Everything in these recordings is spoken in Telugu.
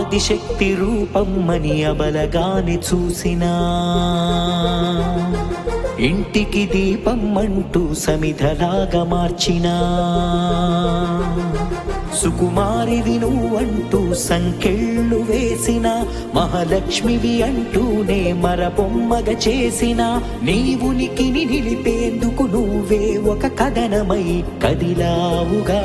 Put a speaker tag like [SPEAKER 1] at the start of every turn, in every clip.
[SPEAKER 1] ఆదిశక్తి రూపమ్మని అబలగాని చూసినా ఇంటికి దీపం అంటూ సమిధలాగా మార్చినా సుకుమారివి నువ్వంటూ సంకెళ్ళు వేసిన మహాలక్ష్మివి అంటూనే మరబొమ్మగ చేసిన నీ ఉనికిని నిలిపేందుకు నువ్వే ఒక కథనమై కదిలావుగా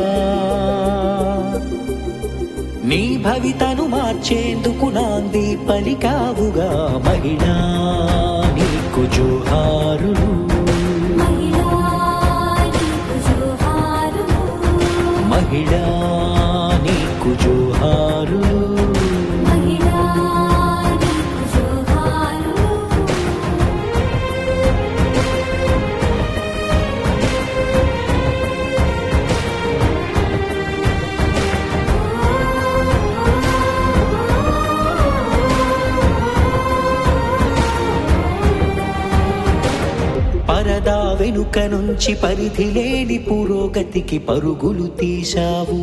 [SPEAKER 1] నీ భవితను మార్చేందుకు నాంది పలికావుగా మహిళా నీకు జోహారులు
[SPEAKER 2] మహిళా నీకు జోహారులు
[SPEAKER 1] మహిళా నీకు జోహారులు
[SPEAKER 2] మహిళా నీకు జోహారులు
[SPEAKER 1] పరదా వెనుక నుంచి పరిధి లేని పురోగతికి పరుగులు తీశావు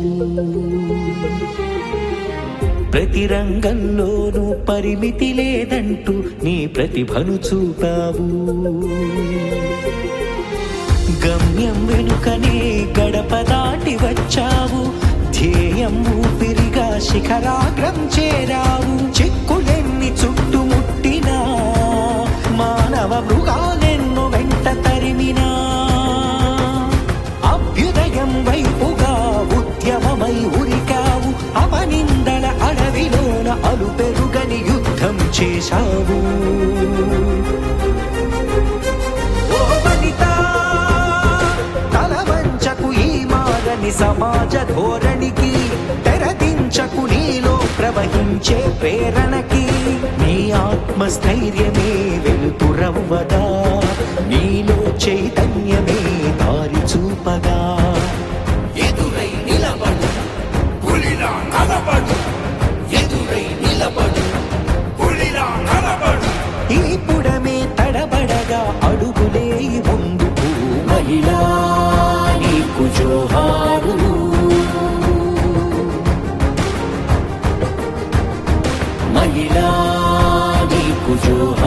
[SPEAKER 1] ప్రతి రంగంలోనూ పరిమితి లేదంటూ నీ ప్రతిభను చూపావు గమ్యం వెనుకనే గడప దాటి వచ్చావు ధ్యేయం ఊపిరిగా శిఖరాగ్రం చేరావు చిక్కులెన్ని చుట్టుముట్టినా మానవ మృగాలెన్నో వెంట తరిమినా అభ్యుదయం వైపుగా ఉద్యమమై ఉరికావు అవనిందల అడవిలోన అలు పెరుగని యుద్ధం చేశావు ఓ వనిత తల వంచకు ఈ మారని సమాజ ధోరణికి తెరదించకు నీలో ప్రవహించే ప్రేరణకి నీ ఆత్మస్థైర్యమే వెలుతురవ్వదా నీలో చైతన్యమే దారి చూపగా
[SPEAKER 3] ఎదురై నిలబడు పులిలా కలబడు ఎదురై నిలబడు పులిలా కలబడు
[SPEAKER 1] ఈ పుడమే తడబడగా అడుగులే ముందుకు మహిళా నీకు జోహారులు మహిళా నీకు జోహారులు